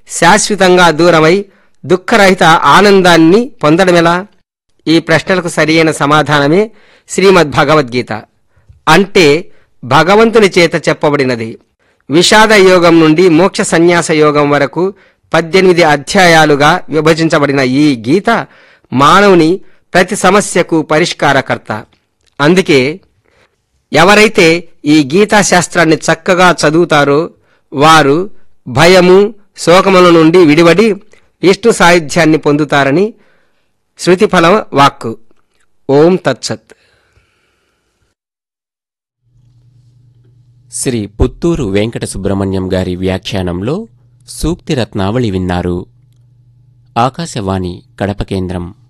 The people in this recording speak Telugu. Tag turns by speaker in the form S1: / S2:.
S1: శాశ్వతంగా దూరమై దుఃఖరహిత ఆనందాన్ని పొందడమెలా ఈ ప్రశ్నలకు సరియైన సమాధానమే శ్రీమద్ భగవద్గీత అంటే భగవంతుని చేత చెప్పబడినది విషాద యోగం నుండి మోక్ష సన్యాస యోగం వరకు పద్దెనిమిది అధ్యాయాలుగా విభజించబడిన ఈ గీత మానవుని ప్రతి సమస్యకు పరిష్కారకర్త అందుకే ఎవరైతే ఈ గీతా శాస్త్రాన్ని చక్కగా చదువుతారో వారు భయము శోకముల నుండి విడివడి విష్ణు సాయుధ్యాన్ని పొందుతారని శృతిఫలం వాక్కు ఓం తత్సత్
S2: శ్రీ పుత్తూరు వెంకట సుబ్రహ్మణ్యం గారి వ్యాఖ్యానంలో సూక్తి రత్నావళి విన్నారు ఆకాశవాణి కడప కేంద్రం